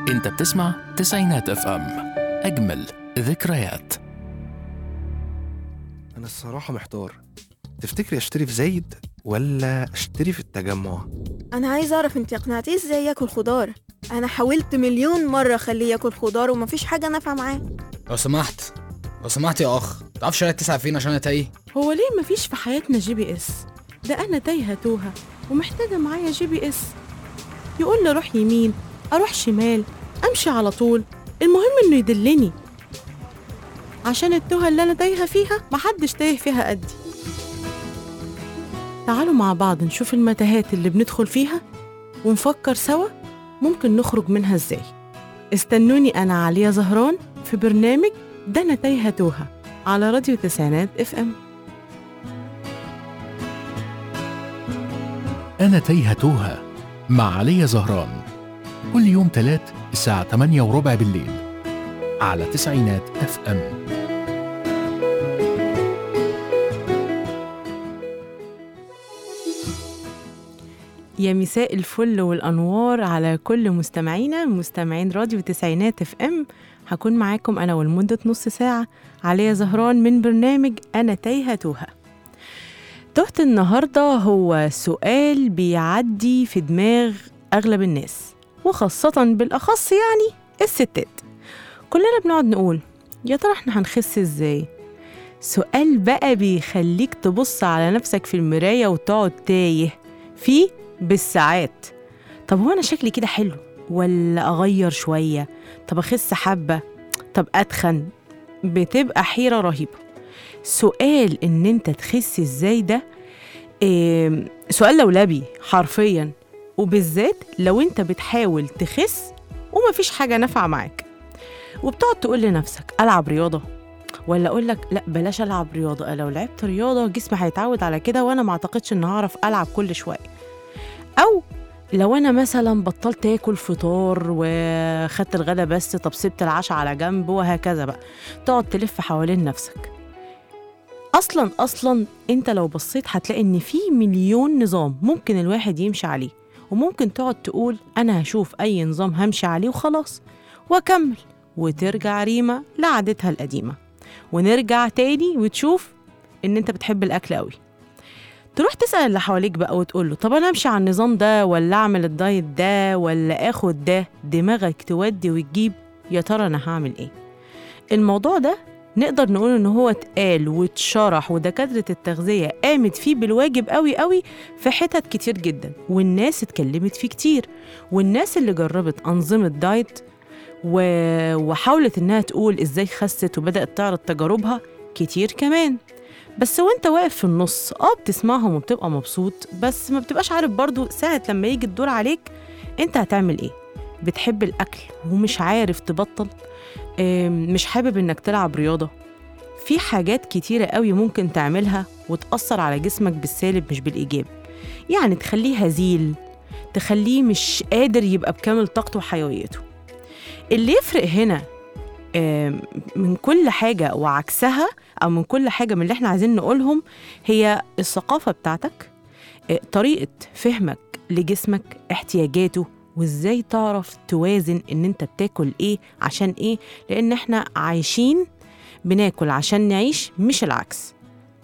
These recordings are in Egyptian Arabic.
انت بتسمع تسعينات اف ام اجمل ذكريات أنا الصراحة محتار تفتكري أشتري في زايد ولا أشتري في التجمع؟ انا عايز اعرف انت اقنعتيه ازاي ياكل خضار انا حاولت مليون مره اخليه ياكل خضار ومفيش حاجه نافعه معاه لو سمحت لو سمحت يا اخ تعرف شارع تسعة فين عشان انا تايه هو ليه مفيش في حياتنا جي بي اس ده انا تايهه توهه ومحتاجه معايا جي بي اس يقول لي اروح يمين اروح شمال امشي على طول المهم انه يدلني عشان التوهه اللي انا تايهه فيها محدش تايه فيها قدي تعالوا مع بعض نشوف المتاهات اللي بندخل فيها ونفكر سوا ممكن نخرج منها ازاي استنوني انا عليا زهران في برنامج ده انا تايهه توهه على راديو تسعينات اف ام أنا تايهة توها مع علي زهران كل يوم تلات الساعة 8 وربع بالليل على تسعينات اف ام يا مساء الفل والانوار على كل مستمعينا مستمعين راديو تسعينات اف ام هكون معاكم انا ولمده نص ساعه عليا زهران من برنامج انا تايهه توهه تهت النهارده هو سؤال بيعدي في دماغ اغلب الناس وخاصه بالاخص يعني الستات كلنا بنقعد نقول يا ترى احنا هنخس ازاي سؤال بقى بيخليك تبص على نفسك في المرايه وتقعد تايه فيه بالساعات طب هو انا شكلي كده حلو ولا اغير شويه طب اخس حبه طب اتخن بتبقى حيره رهيبه سؤال ان انت تخس ازاي ده إيه سؤال لولبي حرفيا وبالذات لو انت بتحاول تخس ومفيش حاجه نافعه معاك وبتقعد تقول لنفسك العب رياضه ولا اقول لك لا بلاش العب رياضه لو لعبت رياضه جسمي هيتعود على كده وانا ما اعتقدش ان هعرف العب كل شويه او لو انا مثلا بطلت اكل فطار وخدت الغدا بس طب سبت العشاء على جنب وهكذا بقى تقعد تلف حوالين نفسك اصلا اصلا انت لو بصيت هتلاقي ان في مليون نظام ممكن الواحد يمشي عليه وممكن تقعد تقول انا هشوف اي نظام همشي عليه وخلاص واكمل وترجع ريما لعادتها القديمه ونرجع تاني وتشوف ان انت بتحب الاكل قوي تروح تسأل اللي حواليك بقى وتقول له طب انا امشي على النظام ده ولا اعمل الدايت ده ولا اخد ده دماغك تودي وتجيب يا ترى انا هعمل ايه الموضوع ده نقدر نقول ان هو اتقال واتشرح ودكاترة التغذية قامت فيه بالواجب قوي قوي في حتت كتير جدا والناس اتكلمت فيه كتير والناس اللي جربت أنظمة دايت و... وحاولت انها تقول ازاي خست وبدأت تعرض تجاربها كتير كمان بس وانت واقف في النص اه بتسمعهم وبتبقى مبسوط بس ما بتبقاش عارف برضو ساعة لما يجي الدور عليك انت هتعمل ايه بتحب الاكل ومش عارف تبطل آم، مش حابب انك تلعب رياضة في حاجات كتيرة قوي ممكن تعملها وتأثر على جسمك بالسالب مش بالإيجاب يعني تخليه هزيل تخليه مش قادر يبقى بكامل طاقته وحيويته اللي يفرق هنا آم، من كل حاجة وعكسها أو من كل حاجة من اللي احنا عايزين نقولهم هي الثقافة بتاعتك آه، طريقة فهمك لجسمك احتياجاته وازاي تعرف توازن ان انت بتاكل ايه عشان ايه لان احنا عايشين بناكل عشان نعيش مش العكس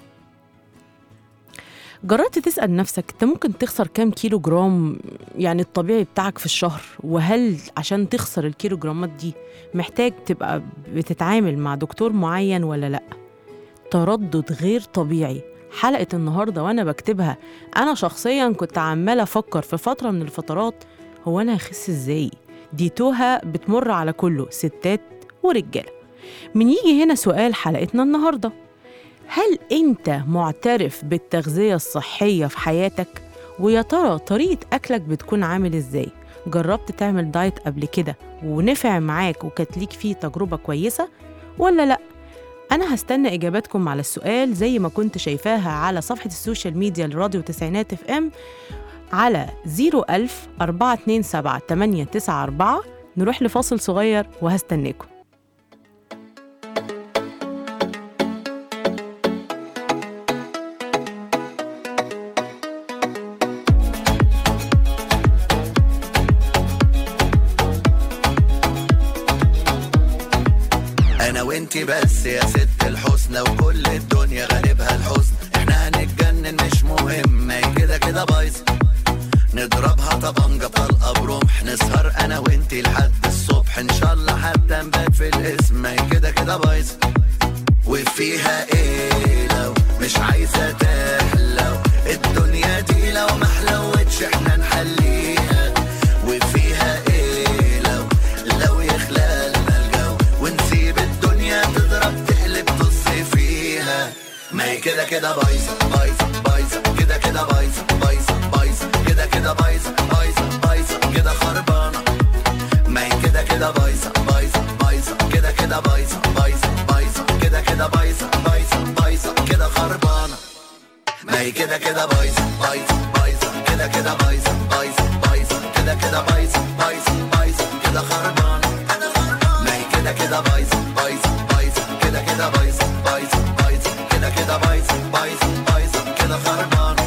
جربت تسأل نفسك انت ممكن تخسر كام كيلو جرام يعني الطبيعي بتاعك في الشهر وهل عشان تخسر الكيلو جرامات دي محتاج تبقى بتتعامل مع دكتور معين ولا لا تردد غير طبيعي حلقة النهاردة وأنا بكتبها أنا شخصيا كنت عمالة أفكر في فترة من الفترات هو أنا هخس إزاي دي توهة بتمر على كله ستات ورجالة من يجي هنا سؤال حلقتنا النهاردة هل أنت معترف بالتغذية الصحية في حياتك؟ ويا ترى طريقة أكلك بتكون عامل إزاي؟ جربت تعمل دايت قبل كده ونفع معاك وكانت ليك فيه تجربة كويسة ولا لأ؟ أنا هستنى إجاباتكم على السؤال زي ما كنت شايفاها على صفحة السوشيال ميديا لراديو تسعينات اف ام على 01000 427 894 نروح لفاصل صغير وهستناكم وانتي بس يا ست الحسنى وكل الدنيا غالبها الحزن احنا هنتجنن مش مهم ما هي كده كده بايظه نضربها طبنجة طلقة برمح نسهر انا وانتي لحد الصبح ان شاء الله حتى نبات في الاسم ما هي كده كده بايظه وفيها ايه لو مش عايزة تحلو الدنيا دي لو ما حلوتش احنا نحليها وفيها ايه لو لو يخلالنا الجو ونسيب الدنيا تضرب تقلب طز فيها ما هي كده كده بايظة بايظة بايظة كده كده بايظة بايظة بايظة كده كده بايظة بايظة بايظة كده خربانة ما هي كده كده بايظة بايظة بايظة كده كده بايظة بايظة بايظة كده كده بايظة بايظة بايظة كده خربانة ما هي كده كده بايظة بايظة بايظة كده كده بايظة بايظة بايظة كده كده بايظة بايظة بايظة كده خربانة ما هي كده كده بايظة بايظة بايظة كده كده بايظة بايظة بايظة كده كده بايظة بايظة بايظة كده خربانة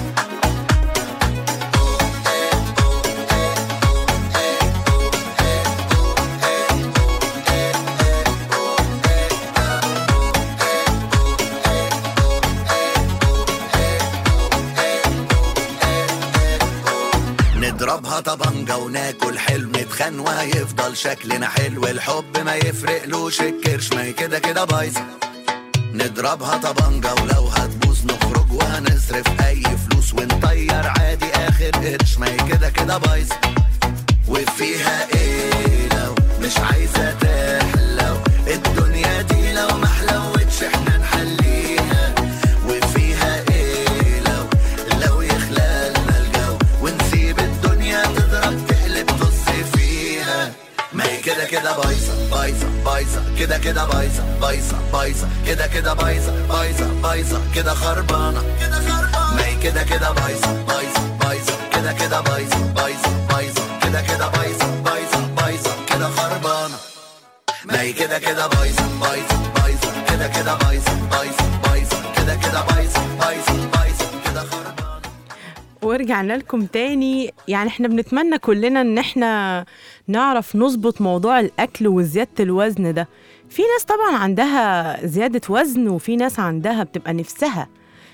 نضربها طبنجة وناكل حلو نتخان وهيفضل شكلنا حلو الحب ما يفرقلوش الكرش ما هي كده كده بايظة نضربها طبنجة ولو هتبوظ نخرج وهنصرف أي فلوس ونطير عادي آخر قرش ما هي كده كده بايظة وفيها إيه لو مش عايزة تحلو الدنيا دي لو ما حلوتش احنا نحليها وفيها إيه لو لو يخلالنا الجو ونسيب الدنيا تضرب تقلب طز فيها ما هي كده كده بايظة بايظة بايظة كده كده بايظة بايظة بايظة كده كده بايظة بايظة بايظة كده خربانة كده خربانة ما هي كده كده بايظة بايظة بايظة كده كده بايظة بايظة بايظة كده كده بايظة بايظة بايظة كده خربانة ما هي كده كده بايظة بايظة بايظة كده كده بايظة بايظة بايظة كده كده بايظة بايظة بايظة كده خربانة ورجعنا لكم تاني يعني احنا بنتمنى كلنا ان احنا نعرف نظبط موضوع الاكل وزياده الوزن ده في ناس طبعا عندها زياده وزن وفي ناس عندها بتبقى نفسها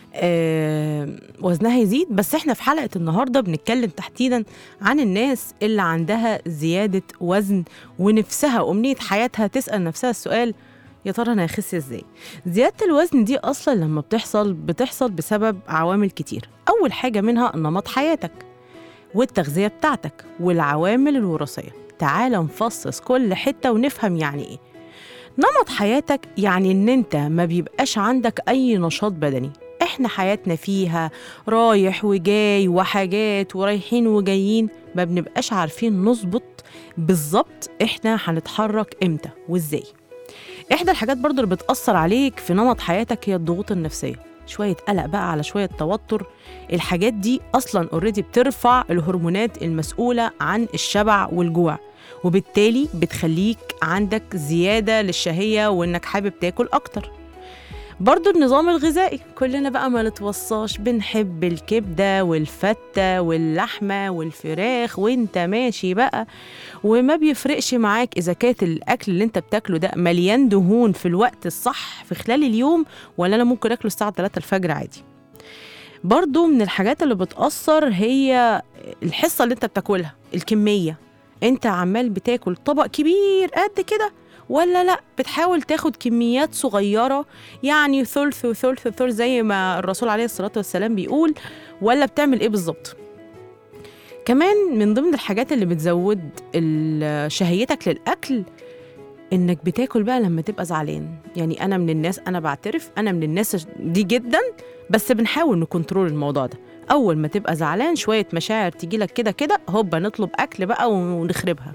آه وزنها يزيد بس احنا في حلقه النهارده بنتكلم تحديدا عن الناس اللي عندها زياده وزن ونفسها وامنيه حياتها تسال نفسها السؤال يا ترى انا هخس ازاي زياده الوزن دي اصلا لما بتحصل بتحصل بسبب عوامل كتير اول حاجه منها نمط حياتك والتغذيه بتاعتك والعوامل الوراثيه تعال نفصص كل حته ونفهم يعني ايه نمط حياتك يعني ان انت ما بيبقاش عندك اي نشاط بدني احنا حياتنا فيها رايح وجاي وحاجات ورايحين وجايين ما بنبقاش عارفين نظبط بالظبط احنا هنتحرك امتى وازاي احدى الحاجات برضو اللي بتأثر عليك في نمط حياتك هي الضغوط النفسية شوية قلق بقى على شوية توتر الحاجات دي أصلا اوريدي بترفع الهرمونات المسؤولة عن الشبع والجوع وبالتالي بتخليك عندك زيادة للشهية وإنك حابب تاكل أكتر برضو النظام الغذائي كلنا بقى ما نتوصاش بنحب الكبدة والفتة واللحمة والفراخ وانت ماشي بقى وما بيفرقش معاك إذا كانت الأكل اللي انت بتاكله ده مليان دهون في الوقت الصح في خلال اليوم ولا أنا ممكن أكله الساعة 3 الفجر عادي برضو من الحاجات اللي بتأثر هي الحصة اللي انت بتاكلها الكمية انت عمال بتاكل طبق كبير قد كده ولا لا بتحاول تاخد كميات صغيرة يعني ثلث وثلث وثلث زي ما الرسول عليه الصلاة والسلام بيقول ولا بتعمل ايه بالظبط كمان من ضمن الحاجات اللي بتزود ال- شهيتك للأكل انك بتاكل بقى لما تبقى زعلان يعني انا من الناس انا بعترف انا من الناس دي جدا بس بنحاول نكنترول الموضوع ده اول ما تبقى زعلان شويه مشاعر تيجي لك كده كده هوبا نطلب اكل بقى ونخربها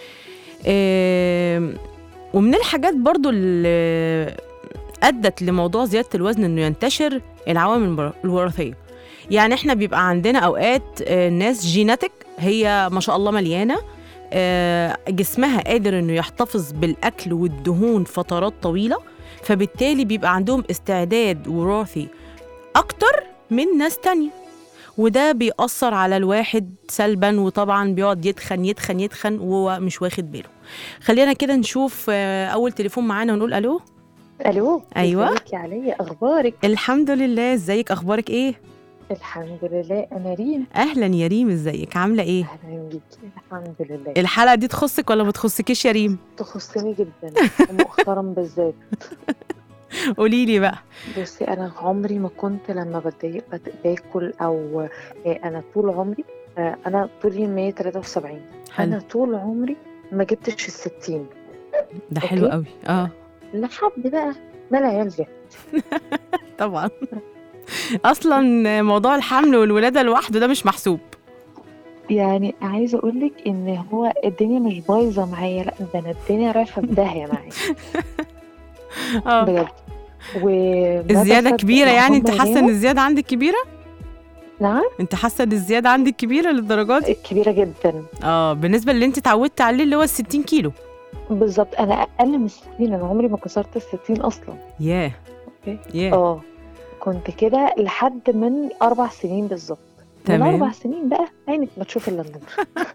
آم، ومن الحاجات برضو اللي ادت لموضوع زياده الوزن انه ينتشر العوامل البر- الوراثيه يعني احنا بيبقى عندنا اوقات آه، ناس جيناتك هي ما شاء الله مليانه آه، جسمها قادر انه يحتفظ بالاكل والدهون فترات طويله فبالتالي بيبقى عندهم استعداد وراثي اكتر من ناس تانية وده بيأثر على الواحد سلبا وطبعا بيقعد يتخن يتخن يتخن وهو مش واخد باله خلينا كده نشوف آه، اول تليفون معانا ونقول الو الو أيوة. ازيك يا عليا اخبارك الحمد لله ازيك اخبارك ايه الحمد لله انا ريم اهلا يا ريم ازيك عامله ايه اهلا بيكي الحمد لله الحلقه دي تخصك ولا ما تخصكيش يا ريم تخصني جدا مؤخرا بالذات قولي لي بقى بصي انا عمري ما كنت لما بتضايق بت- باكل او إيه، انا طول عمري آه، انا طولي 173 حلو انا طول عمري ما جبتش ال 60 ده حلو أوكي. قوي اه لحد بقى ما العيال جت طبعا اصلا موضوع الحمل والولاده لوحده ده مش محسوب يعني عايزه اقول لك ان هو الدنيا مش بايظه معايا لا ده انا الدنيا رايحه في داهيه معايا اه بجد و الزياده كبيره يعني انت حاسه ان ان الزياده عندك كبيره نعم انت حاسه ان الزياده عندك كبيره للدرجات دي كبيره جدا اه بالنسبه اللي انت اتعودت عليه اللي هو ال 60 كيلو بالظبط انا اقل من الستين انا عمري ما كسرت الستين اصلا ياه أوكي. ياه اه كنت كده لحد من اربع سنين بالظبط من تمام. اربع سنين بقى عينك ما تشوف الا النور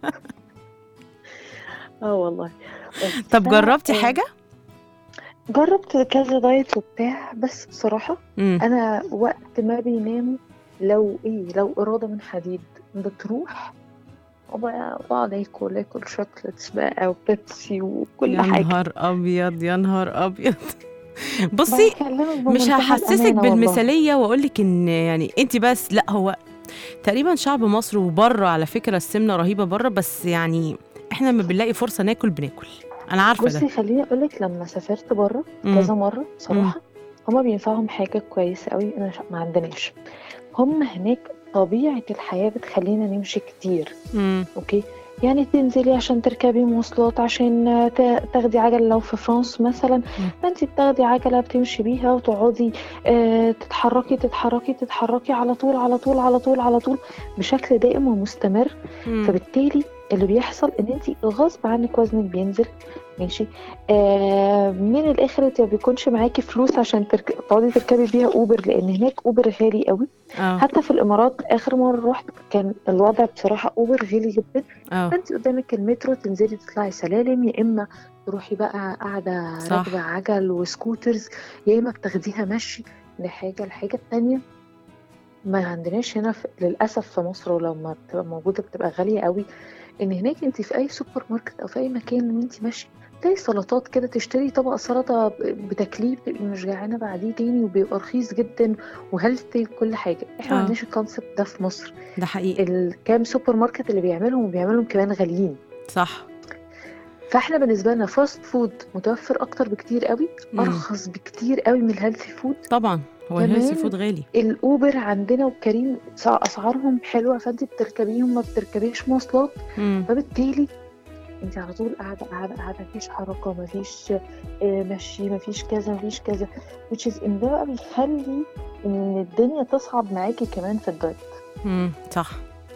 اه والله بس طب ف- جربتي آه، حاجه جربت كذا دايت وبتاع بس بصراحه امم انا وقت ما بيناموا لو ايه لو اراده من حديد بتروح وبقى بقعد اكل اكل شوكليتس بقى وبيبسي وكل يا حاجه نهار ابيض يا نهار ابيض بصي بكلمك مش بمنتهى هحسسك الأمانة والله. بالمثاليه واقول لك ان يعني انت بس لا هو تقريبا شعب مصر وبره على فكره السمنه رهيبه بره بس يعني احنا لما بنلاقي فرصه ناكل بناكل انا عارفه بصي ده خليني اقول لك لما سافرت بره مم. كذا مره صراحه هما بينفعهم حاجه كويسه قوي انا شا- ما عندناش هم هناك طبيعه الحياه بتخلينا نمشي كتير مم. اوكي يعني تنزلي عشان تركبي مواصلات عشان آه، تا- تاخدي عجله لو في فرنسا مثلا فانت بتاخدي عجله بتمشي بيها وتقعدي آه، تتحركي تتحركي تتحركي على طول على طول على طول على طول بشكل دائم ومستمر مم. فبالتالي اللي بيحصل ان انت غصب عنك وزنك بينزل ماشي آه من الاخر انت ما بيكونش معاكي فلوس عشان ترك... تقعدي تركبي بيها اوبر لان هناك اوبر غالي قوي اه حتى في الامارات اخر مره رحت كان الوضع بصراحه اوبر غالي جدا اه فانت قدامك المترو تنزلي تطلعي سلالم يا اما تروحي بقى قاعده صح. راكبه عجل وسكوترز يا اما بتاخديها مشي دي حاجه الحاجه التانيه ما عندناش هنا في للاسف في مصر ولما بتبقى موجوده بتبقى غاليه قوي ان هناك انت في اي سوبر ماركت او في اي مكان وانت ماشيه تلاقي سلطات كده تشتري طبق سلطه ب- بتاكليه بتبقي مش جعانه بعديه تاني وبيبقى رخيص جدا وهيلثي وكل حاجه احنا آه. ما عندناش الكونسبت ده في مصر ده حقيقي الكام سوبر ماركت اللي بيعملهم وبيعملهم كمان غاليين صح فاحنا بالنسبه لنا فاست فود متوفر اكتر بكتير قوي مم. ارخص بكتير قوي من الهيلثي فود طبعا هو الهيلثي كمان فود غالي الاوبر عندنا وكريم سع- اسعارهم حلوه فانت بتركبيهم ما بتركبيش مواصلات مم. فبالتالي انت على طول قاعده قاعده قاعده مفيش حركه مفيش آه، مشي مفيش كذا مفيش كذا which is ان ده بقى بيخلي ان الدنيا تصعب معاكي كمان في الدايت مم. صح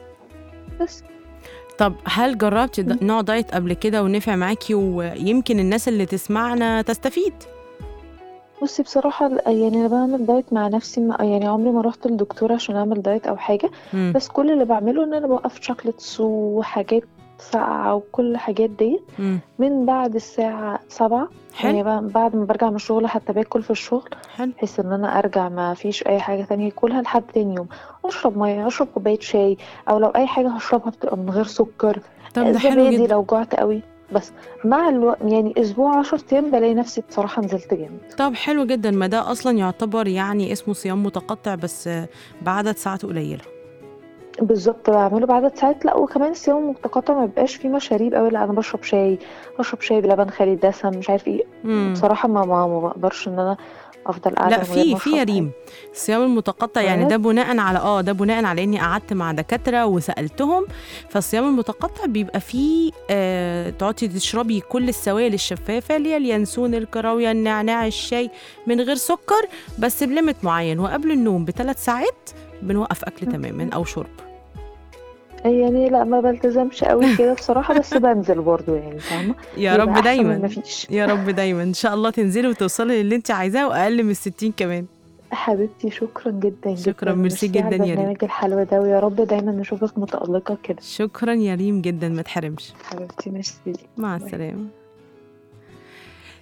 بس طب هل جربتي د- نوع دايت قبل كده ونفع معاكي ويمكن الناس اللي تسمعنا تستفيد بصي بصراحة يعني أنا بعمل دايت مع نفسي ما- يعني عمري ما رحت للدكتور عشان أعمل دايت أو حاجة مم. بس كل اللي بعمله إن أنا بوقف شوكليتس وحاجات ساقعة وكل الحاجات دي مم. من بعد الساعة سبعة يعني حلو ب- بعد ما برجع من الشغل حتى باكل في الشغل حلو بحيث إن أنا أرجع ما فيش أي حاجة تانية أكلها لحد تاني يوم أشرب مية أشرب كوباية شاي أو لو أي حاجة هشربها بتبقى من غير سكر طب ده حلو زبادي جدا لو جعت قوي بس مع الوقت يعني أسبوع عشر أيام بلاقي نفسي بصراحة نزلت جامد طب حلو جدا ما ده اصلا يعتبر يعني اسمه صيام متقطع بس آه، بعدد ساعات قليله بالظبط بعمله بعدد ساعات لا وكمان الصيام المتقطع ما بيبقاش فيه مشاريب قوي لا انا بشرب شاي بشرب شاي بلبن خالي الدسم مش عارف ايه مم. بصراحه ما ما, ما بقدرش ان انا افضل قاعده لا من غير في ما في يا أشرب ريم الصيام المتقطع يعني بجد؟ ده بناء على اه ده بناء على اني قعدت مع دكاتره وسالتهم فالصيام المتقطع بيبقى فيه آه تقعدي تشربي كل السوائل الشفافه اللي هي اليانسون الكراويه النعناع الشاي من غير سكر بس بليمت معين وقبل النوم بثلاث ساعات بنوقف اكل تماما او شرب حاجة. يعني لا ما بلتزمش قوي كده بصراحه بس بنزل برضو يعني فاهمه يا يبقى رب أحسن من دايما مفيش يا رب دايما ان شاء الله تنزلي وتوصلي للي انت عايزاه واقل من 60 كمان حبيبتي شكرا جدا شكراً، جدا ميرسي وميرسي على جداً يا ريم. البرنامج الحلو ده ويا رب دايما نشوفك متألقة كده شكرا يا ريم جدا ما تحرمش حبيبتي ميرسي مع باي. السلامة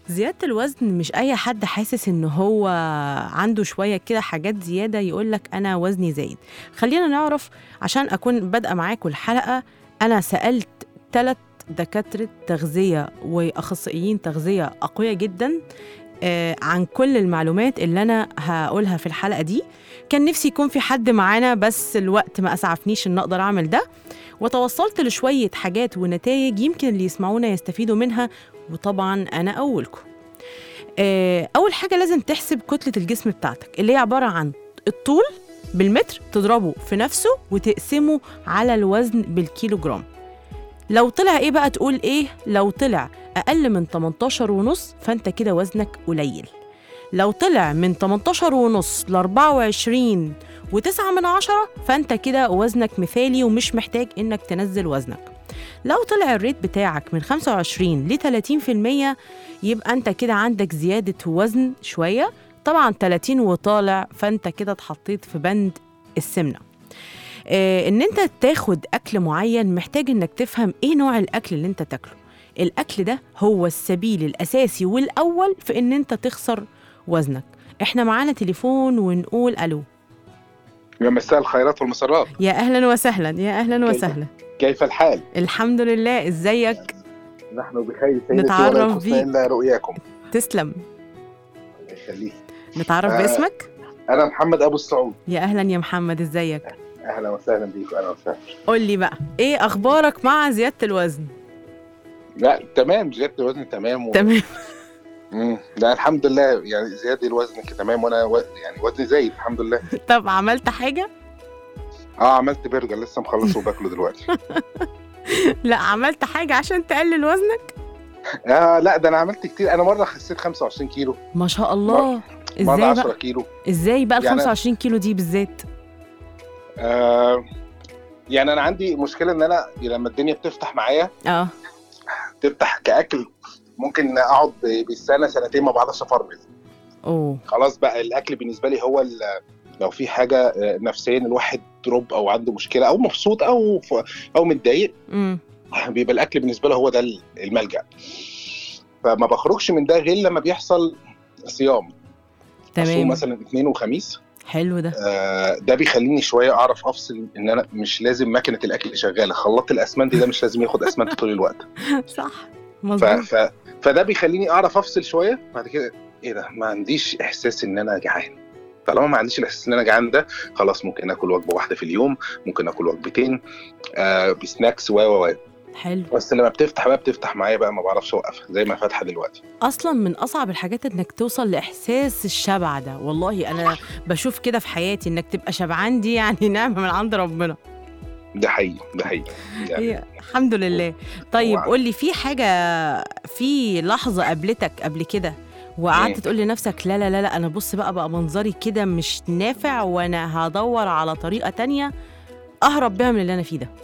زيادة الوزن مش أي حد حاسس إن هو عنده شوية كده حاجات زيادة يقولك أنا وزني زايد خلينا نعرف عشان أكون بادئة معاكم الحلقة أنا سألت ثلاث دكاترة تغذية وأخصائيين تغذية أقوياء جدا آه، عن كل المعلومات اللي أنا هقولها في الحلقة دي كان نفسي يكون في حد معانا بس الوقت ما أسعفنيش إن أقدر أعمل ده وتوصلت لشوية حاجات ونتائج يمكن اللي يسمعونا يستفيدوا منها وطبعا أنا أولكم آه، أول حاجة لازم تحسب كتلة الجسم بتاعتك اللي هي عبارة عن الطول بالمتر تضربه في نفسه وتقسمه على الوزن بالكيلو جرام لو طلع ايه بقى تقول ايه لو طلع اقل من 18 ونص فانت كده وزنك قليل لو طلع من 18 ونص ل 24 وتسعة من عشرة فانت كده وزنك مثالي ومش محتاج انك تنزل وزنك لو طلع الريت بتاعك من 25 ل 30% يبقى انت كده عندك زيادة وزن شوية طبعا 30 وطالع فانت كده اتحطيت في بند السمنة آه، ان انت تاخد اكل معين محتاج انك تفهم ايه نوع الاكل اللي انت تاكله الاكل ده هو السبيل الاساسي والاول في ان انت تخسر وزنك احنا معانا تليفون ونقول الو يا مساء الخيرات والمسرات يا اهلا وسهلا يا اهلا كيف- وسهلا كيف الحال؟ الحمد لله ازيك نحن بخير سيدتي نتعرف ولا يخصنا بيك. الا رؤياكم تسلم الله يخليك نتعرف آه. باسمك انا محمد ابو السعود يا اهلا يا محمد ازيك اهلا وسهلا بيك اهلا وسهلا قول لي بقى ايه اخبارك مع زياده الوزن لا تمام زياده الوزن تمام و... تمام مم. لا الحمد لله يعني زياده الوزن كده تمام وانا و... يعني وزني زايد الحمد لله طب عملت حاجه اه عملت برجر لسه مخلصه وباكله دلوقتي لا عملت حاجه عشان تقلل وزنك آه لا ده انا عملت كتير انا مره خسيت 25 كيلو ما شاء الله مره ازاي 10 بقى كيلو ازاي بقى ال يعني- 25 كيلو دي بالذات آه يعني انا عندي مشكله ان انا لما الدنيا بتفتح معايا اه تفتح كاكل ممكن اقعد ب- بالسنه سنتين ما بعرفش افرمل اوه خلاص بقى الاكل بالنسبه لي هو ال- لو في حاجه آه، نفسيا الواحد دروب او عنده مشكله او مبسوط او ف- او متضايق امم بيبقى الاكل بالنسبه له هو ده ال- الملجا فما بخرجش من ده غير لما بيحصل صيام أصوم تمام مثلا اثنين وخميس حلو ده آه، ده بيخليني شويه اعرف افصل ان انا مش لازم ماكينه الاكل شغاله خلاط الاسمنت ده مش لازم ياخد اسمنت طول الوقت صح ف... مظبوط ف... فده بيخليني اعرف افصل شويه بعد كده ايه ده ما عنديش احساس ان انا جعان طالما ما عنديش الاحساس ان انا جعان ده خلاص ممكن اكل وجبه واحده في اليوم ممكن اكل وجبتين آه بسناكس و و و حلو بس لما بتفتح بقى بتفتح معايا بقى ما بعرفش اوقفها زي ما فاتحه دلوقتي اصلا من اصعب الحاجات انك توصل لاحساس الشبع ده والله انا بشوف كده في حياتي انك تبقى شبعان دي يعني نعمه من عند ربنا ده حقيقي ده حقيقي يعني هي الحمد لله طيب وعلا. قول لي في حاجه في لحظه قابلتك قبل كده وقعدت مم. تقول لنفسك لا لا لا لا انا بص بقى بقى منظري كده مش نافع وانا هدور على طريقه تانية اهرب بيها من اللي انا فيه ده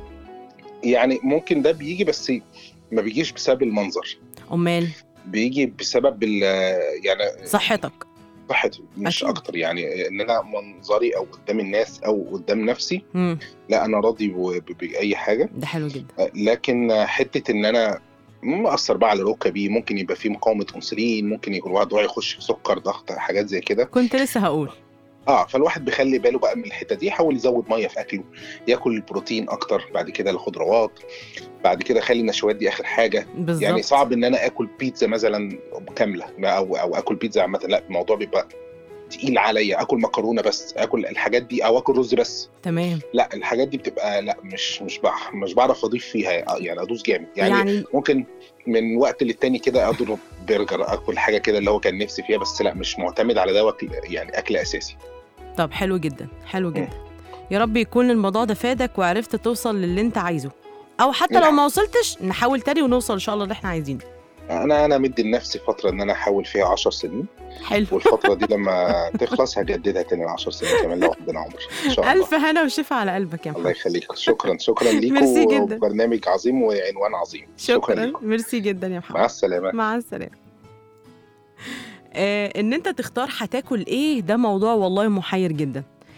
يعني ممكن ده بيجي بس ما بيجيش بسبب المنظر امال بيجي بسبب ال يعني صحتك صحتي مش أكيد. اكتر يعني ان انا منظري او قدام الناس او قدام نفسي امم لا انا راضي ب- ب- باي حاجه ده حلو جدا لكن حته ان انا مأثر بقى على ركبي ممكن يبقى في مقاومه انسولين ممكن يكون الواحد وعي يخش في سكر ضغط حاجات زي كده كنت لسه هقول اه فالواحد بيخلي باله بقى من الحته دي يحاول يزود ميه في اكله ياكل البروتين اكتر بعد كده الخضروات بعد كده خلي النشويات دي اخر حاجه بالظبط يعني صعب ان انا اكل بيتزا مثلا كامله او او اكل بيتزا عامه لا الموضوع بيبقى تقيل عليا اكل مكرونه بس اكل الحاجات دي او اكل رز بس تمام لا الحاجات دي بتبقى لا مش مش بع- مش بعرف اضيف فيها يعني ادوس جامد يعني, يعني, يعني ممكن من وقت للتاني كده اضرب برجر اكل حاجه كده اللي هو كان نفسي فيها بس لا مش معتمد على ده وأكل- يعني اكل اساسي طب حلو جدا حلو جدا يا رب يكون الموضوع ده فادك وعرفت توصل للي انت عايزه او حتى لو نعم. ما وصلتش نحاول تاني ونوصل ان شاء الله اللي احنا عايزينه انا انا مدي لنفسي فتره ان انا احول فيها 10 سنين حلو والفتره دي لما تخلص هجددها تاني 10 سنين كمان لو عندنا عمر ان شاء الله الف هنا وشفا على قلبك يا الله محمد يخليك شكرا شكرا ميرسي ليكم جدا. برنامج عظيم وعنوان عظيم شكرا ليكم ميرسي جدا يا محمد مع السلامه مع السلامه آه ان انت تختار هتاكل ايه ده موضوع والله محير جدا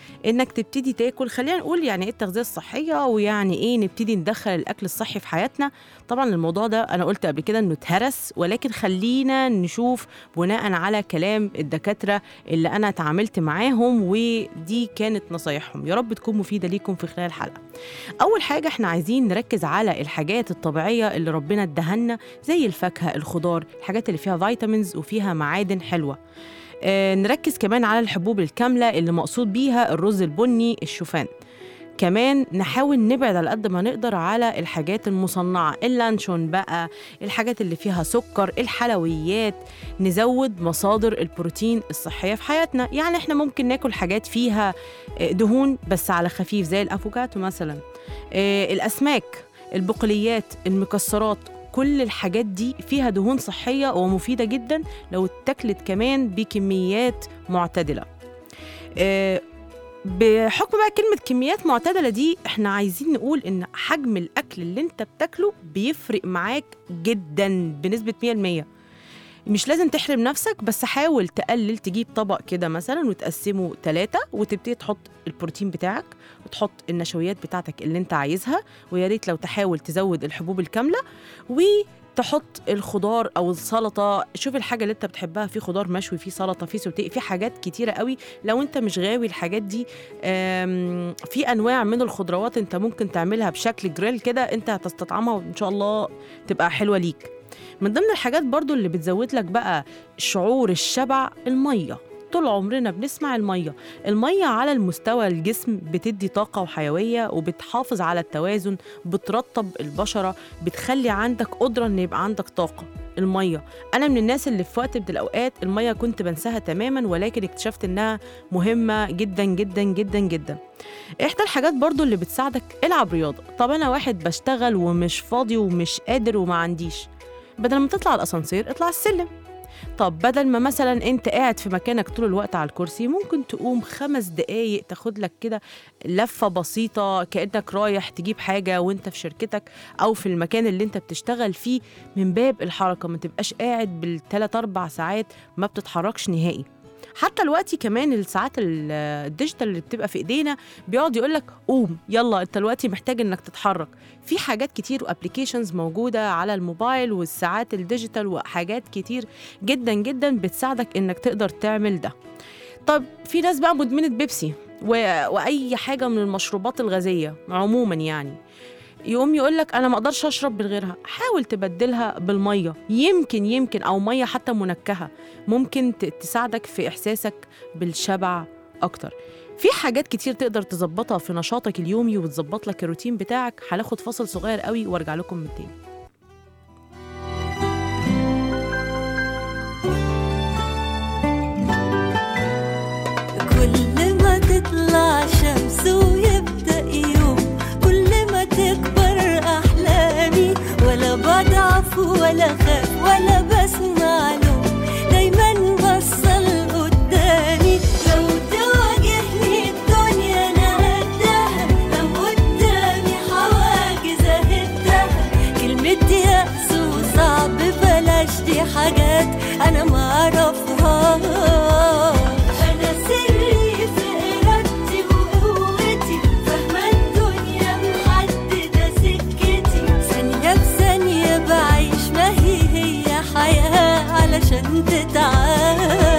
انك تبتدي تاكل خلينا نقول يعني ايه التغذيه الصحيه ويعني ايه نبتدي ندخل الاكل الصحي في حياتنا طبعا الموضوع ده انا قلت قبل كده انه اتهرس ولكن خلينا نشوف بناء على كلام الدكاتره اللي انا اتعاملت معاهم ودي كانت نصايحهم يا رب تكون مفيده ليكم في خلال الحلقه اول حاجه احنا عايزين نركز على الحاجات الطبيعيه اللي ربنا ادهنا زي الفاكهه الخضار الحاجات اللي فيها فيتامينز وفيها معادن حلوه آه، نركز كمان على الحبوب الكاملة اللي مقصود بيها الرز البني الشوفان كمان نحاول نبعد على قد ما نقدر على الحاجات المصنعة اللانشون بقى الحاجات اللي فيها سكر الحلويات نزود مصادر البروتين الصحية في حياتنا يعني احنا ممكن ناكل حاجات فيها آه، دهون بس على خفيف زي الأفوكاتو مثلا آه، الأسماك البقوليات المكسرات كل الحاجات دي فيها دهون صحية ومفيدة جدا لو اتاكلت كمان بكميات معتدلة آه، بحكم بقى كلمة كميات معتدلة دي احنا عايزين نقول ان حجم الأكل اللي انت بتاكله بيفرق معاك جدا بنسبة 100% مش لازم تحرم نفسك بس حاول تقلل تجيب طبق كده مثلا وتقسمه ثلاثة وتبتدي تحط البروتين بتاعك وتحط النشويات بتاعتك اللي انت عايزها ويا ريت لو تحاول تزود الحبوب الكاملة وتحط الخضار او السلطه شوف الحاجه اللي انت بتحبها في خضار مشوي في سلطه في سوتيه في حاجات كتيره قوي لو انت مش غاوي الحاجات دي آم، في انواع من الخضروات انت ممكن تعملها بشكل جريل كده انت هتستطعمها وان شاء الله تبقى حلوه ليك من ضمن الحاجات برضو اللي بتزود لك بقى شعور الشبع الميه طول عمرنا بنسمع الميه الميه على المستوى الجسم بتدي طاقه وحيويه وبتحافظ على التوازن بترطب البشره بتخلي عندك قدره ان يبقى عندك طاقه الميه انا من الناس اللي في وقت من الاوقات الميه كنت بنساها تماما ولكن اكتشفت انها مهمه جدا جدا جدا جدا احدى الحاجات برضو اللي بتساعدك العب رياضه طب انا واحد بشتغل ومش فاضي ومش قادر وما عنديش بدل ما تطلع الاسانسير اطلع السلم طب بدل ما مثلا انت قاعد في مكانك طول الوقت على الكرسي ممكن تقوم خمس دقايق تاخد لك كده لفة بسيطة كأنك رايح تجيب حاجة وانت في شركتك أو في المكان اللي انت بتشتغل فيه من باب الحركة ما تبقاش قاعد بالثلاث أربع ساعات ما بتتحركش نهائي حتى دلوقتي كمان الساعات ال- الديجيتال اللي بتبقى في ايدينا بيقعد يقول لك قوم يلا انت دلوقتي محتاج انك تتحرك في حاجات كتير وابلكيشنز موجوده على الموبايل والساعات الديجيتال وحاجات كتير جدا جدا بتساعدك انك تقدر تعمل ده طب في ناس بقى مدمنه بيبسي و... واي حاجه من المشروبات الغازيه عموما يعني يقوم يقول لك انا ما اقدرش اشرب من غيرها حاول تبدلها بالميه يمكن يمكن او ميه حتى منكهه ممكن ت- تساعدك في احساسك بالشبع اكتر في حاجات كتير تقدر تظبطها في نشاطك اليومي وتظبط لك الروتين بتاعك هناخد فاصل صغير قوي وارجع لكم من تاني كل ما تطلع شمس ويبدأ يوم كل ما تكبر أحلامي ولا بضعف ولا خاف ولا بسمع لوم دايما بصل قدامي لو تواجهني الدنيا أنا قدها لو قدامي حواجز أهدها كلمة يأس وصعب بلاش دي حاجات أنا معرفهاش أنا سري في إرادتي وقوتي فاهمة الدنيا محددة سكتي ثانية بثانية بعيش ما هي هي حياة علشان تتعاش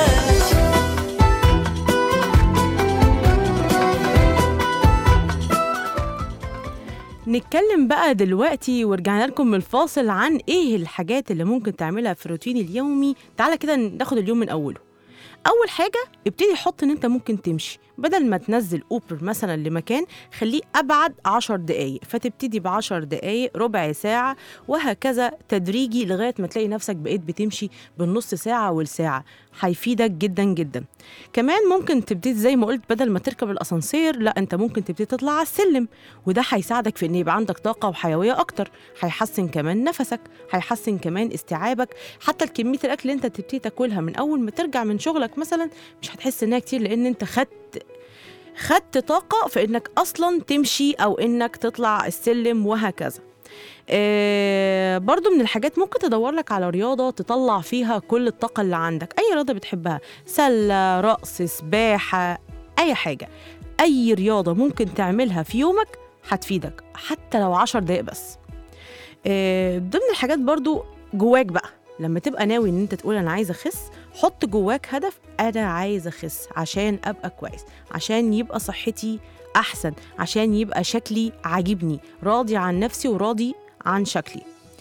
نتكلم بقى دلوقتي ورجعنا لكم من الفاصل عن ايه الحاجات اللي ممكن تعملها في الروتين اليومي تعالى كده ناخد اليوم من اوله اول حاجه ابتدي حط ان انت ممكن تمشي بدل ما تنزل اوبر مثلا لمكان خليه ابعد عشر دقايق فتبتدي بعشر دقايق ربع ساعه وهكذا تدريجي لغايه ما تلاقي نفسك بقيت بتمشي بالنص ساعه والساعه هيفيدك جدا جدا كمان ممكن تبتدي زي ما قلت بدل ما تركب الاسانسير لا انت ممكن تبتدي تطلع على السلم وده هيساعدك في ان يبقى عندك طاقه وحيويه اكتر هيحسن كمان نفسك هيحسن كمان استيعابك حتى كميه الاكل اللي انت تبتدي تاكلها من اول ما ترجع من شغلك مثلا مش هتحس انها كتير لان انت خدت خدت طاقه في انك اصلا تمشي او انك تطلع السلم وهكذا آه برضو من الحاجات ممكن تدور لك على رياضة تطلع فيها كل الطاقة اللي عندك أي رياضة بتحبها سلة رقص سباحة اي حاجه اي رياضه ممكن تعملها في يومك هتفيدك حتى لو عشر دقايق بس آه، ضمن الحاجات برضو جواك بقى لما تبقى ناوي ان انت تقول انا عايز اخس حط جواك هدف انا عايز اخس عشان ابقى كويس عشان يبقى صحتي احسن عشان يبقى شكلي عاجبني راضي عن نفسي وراضي عن شكلي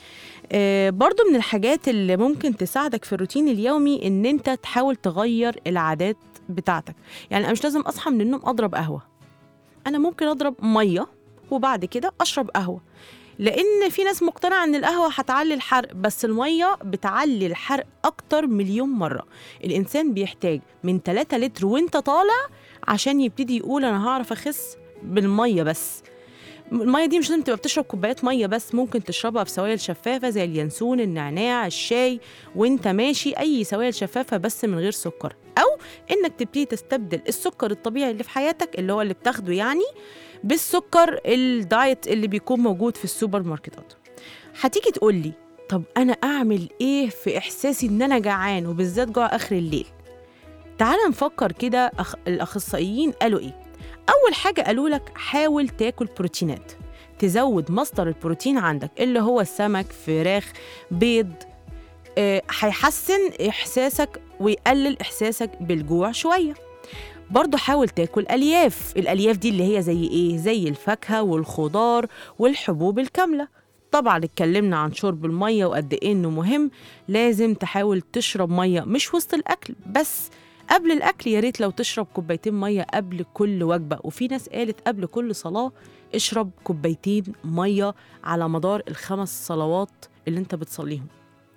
آه، برضو من الحاجات اللي ممكن تساعدك في الروتين اليومي ان انت تحاول تغير العادات بتاعتك يعني انا مش لازم اصحى من النوم اضرب قهوه انا ممكن اضرب ميه وبعد كده اشرب قهوه لان في ناس مقتنعه ان القهوه هتعلي الحرق بس الميه بتعلي الحرق اكتر مليون مره الانسان بيحتاج من 3 لتر وانت طالع عشان يبتدي يقول انا هعرف اخس بالميه بس الميه دي مش لازم تبقى بتشرب كوبايات ميه بس ممكن تشربها في سوائل شفافه زي اليانسون النعناع الشاي وانت ماشي اي سوائل شفافه بس من غير سكر او انك تبتدي تستبدل السكر الطبيعي اللي في حياتك اللي هو اللي بتاخده يعني بالسكر الدايت اللي بيكون موجود في السوبر ماركتات هتيجي تقول لي طب انا اعمل ايه في احساسي ان انا جعان وبالذات جوع اخر الليل تعال نفكر كده أخ... الاخصائيين قالوا ايه اول حاجه قالوا لك حاول تاكل بروتينات تزود مصدر البروتين عندك اللي هو السمك فراخ بيض آه، هيحسن احساسك ويقلل احساسك بالجوع شويه برضه حاول تاكل الياف الالياف دي اللي هي زي ايه زي الفاكهه والخضار والحبوب الكامله طبعا اتكلمنا عن شرب الميه وقد ايه انه مهم لازم تحاول تشرب ميه مش وسط الاكل بس قبل الاكل يا ريت لو تشرب كوبايتين ميه قبل كل وجبه وفي ناس قالت قبل كل صلاه اشرب كوبايتين ميه على مدار الخمس صلوات اللي انت بتصليهم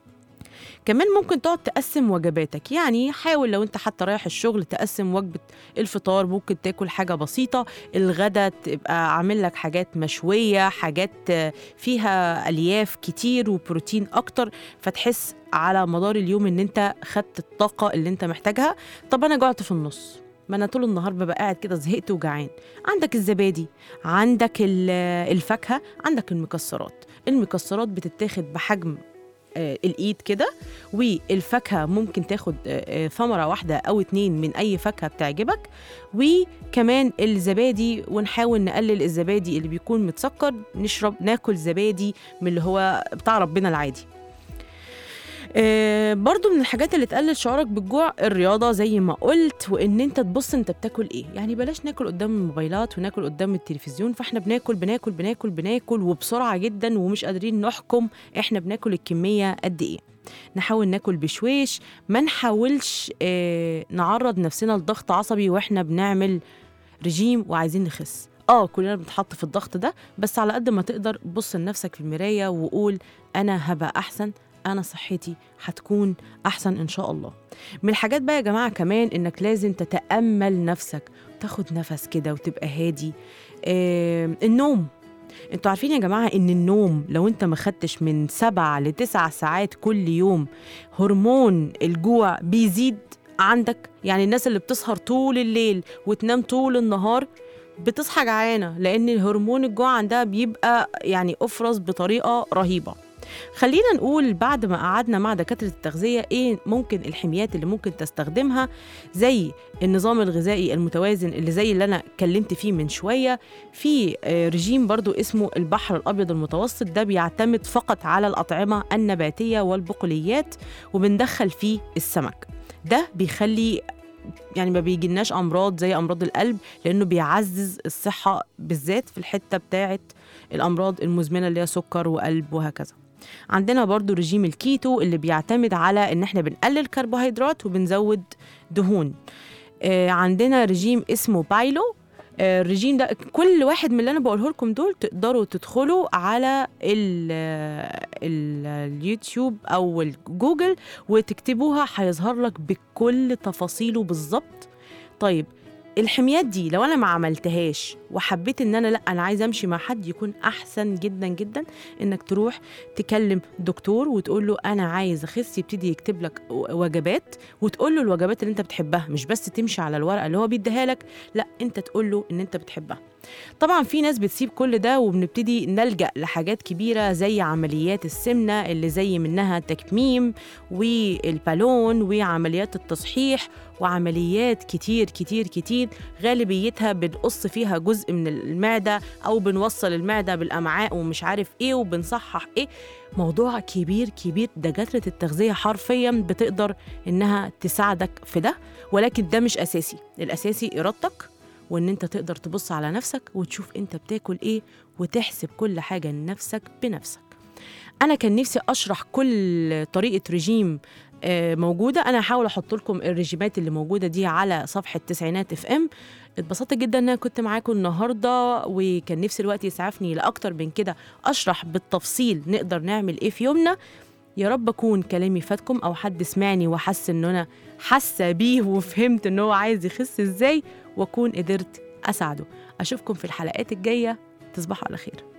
كمان ممكن تقعد تقسم وجباتك يعني حاول لو انت حتى رايح الشغل تقسم وجبة الفطار ممكن تاكل حاجة بسيطة الغدا تبقى عامل لك حاجات مشوية حاجات آه، فيها ألياف كتير وبروتين أكتر فتحس على مدار اليوم ان انت خدت الطاقة اللي انت محتاجها طب انا جعت في النص ما انا طول النهار ببقى قاعد كده زهقت وجعان عندك الزبادي عندك ال- الفاكهه عندك المكسرات المكسرات بتتاخد بحجم آه، الايد كده والفاكهه ممكن تاخد آه، آه، ثمره واحده او اتنين من اي فاكهه بتعجبك وكمان الزبادي ونحاول نقلل الزبادي اللي بيكون متسكر نشرب ناكل زبادي من اللي هو بتاع ربنا العادي آه، برضو من الحاجات اللي تقلل شعورك بالجوع الرياضة زي ما قلت وإن أنت تبص أنت بتاكل إيه يعني بلاش ناكل قدام الموبايلات وناكل قدام التلفزيون فإحنا بناكل بناكل بناكل بناكل وبسرعة جدا ومش قادرين نحكم إحنا بناكل الكمية قد إيه نحاول ناكل بشويش ما نحاولش آه، نعرض نفسنا لضغط عصبي واحنا بنعمل رجيم وعايزين نخس اه كلنا بنتحط في الضغط ده بس على قد ما تقدر بص لنفسك في المرايه وقول انا هبقى احسن انا صحتي هتكون احسن ان شاء الله من الحاجات بقى يا جماعه كمان انك لازم تتامل نفسك تاخد نفس كده وتبقى هادي آه النوم انتوا عارفين يا جماعه ان النوم لو انت ما خدتش من سبعة لتسع ساعات كل يوم هرمون الجوع بيزيد عندك يعني الناس اللي بتسهر طول الليل وتنام طول النهار بتصحى جعانه لان هرمون الجوع عندها بيبقى يعني افرز بطريقه رهيبه خلينا نقول بعد ما قعدنا مع دكاترة التغذية إيه ممكن الحميات اللي ممكن تستخدمها زي النظام الغذائي المتوازن اللي زي اللي أنا اتكلمت فيه من شوية في آه، رجيم برضو اسمه البحر الأبيض المتوسط ده بيعتمد فقط على الأطعمة النباتية والبقوليات وبندخل فيه السمك ده بيخلي يعني ما بيجيلناش امراض زي امراض القلب لانه بيعزز الصحه بالذات في الحته بتاعه الامراض المزمنه اللي هي سكر وقلب وهكذا عندنا برضو رجيم الكيتو اللي بيعتمد على ان احنا بنقلل كربوهيدرات وبنزود دهون آه، عندنا رجيم اسمه بايلو آه، الرجيم ده كل واحد من اللي انا بقوله لكم دول تقدروا تدخلوا على ال ال اليوتيوب او الجوجل وتكتبوها هيظهر لك بكل تفاصيله بالظبط طيب الحميات دي لو انا ما عملتهاش وحبيت ان انا لا انا عايزه امشي مع حد يكون احسن جدا جدا انك تروح تكلم دكتور وتقول له انا عايز اخس يبتدي يكتب لك وجبات وتقول له الوجبات اللي انت بتحبها مش بس تمشي على الورقه اللي هو بيديها لك لا انت تقول له ان انت بتحبها طبعا في ناس بتسيب كل ده وبنبتدي نلجأ لحاجات كبيرة زي عمليات السمنة اللي زي منها تكميم والبالون وعمليات التصحيح وعمليات كتير كتير كتير غالبيتها بنقص فيها جزء من المعدة أو بنوصل المعدة بالأمعاء ومش عارف إيه وبنصحح إيه موضوع كبير كبير دكاترة التغذية حرفيا بتقدر إنها تساعدك في ده ولكن ده مش أساسي الأساسي إرادتك وإن أنت تقدر تبص على نفسك وتشوف أنت بتاكل إيه وتحسب كل حاجة لنفسك بنفسك أنا كان نفسي أشرح كل طريقة رجيم آه، موجودة أنا هحاول أحط لكم الرجيمات اللي موجودة دي على صفحة تسعينات اف ام اتبسطت جدا ان انا كنت معاكم النهارده وكان نفسي الوقت يسعفني لاكتر من كده اشرح بالتفصيل نقدر نعمل ايه في يومنا يا رب اكون كلامي فاتكم او حد سمعني وحس ان انا حاسه بيه وفهمت ان هو عايز يخس ازاي واكون قدرت اساعده اشوفكم في الحلقات الجايه تصبحوا على خير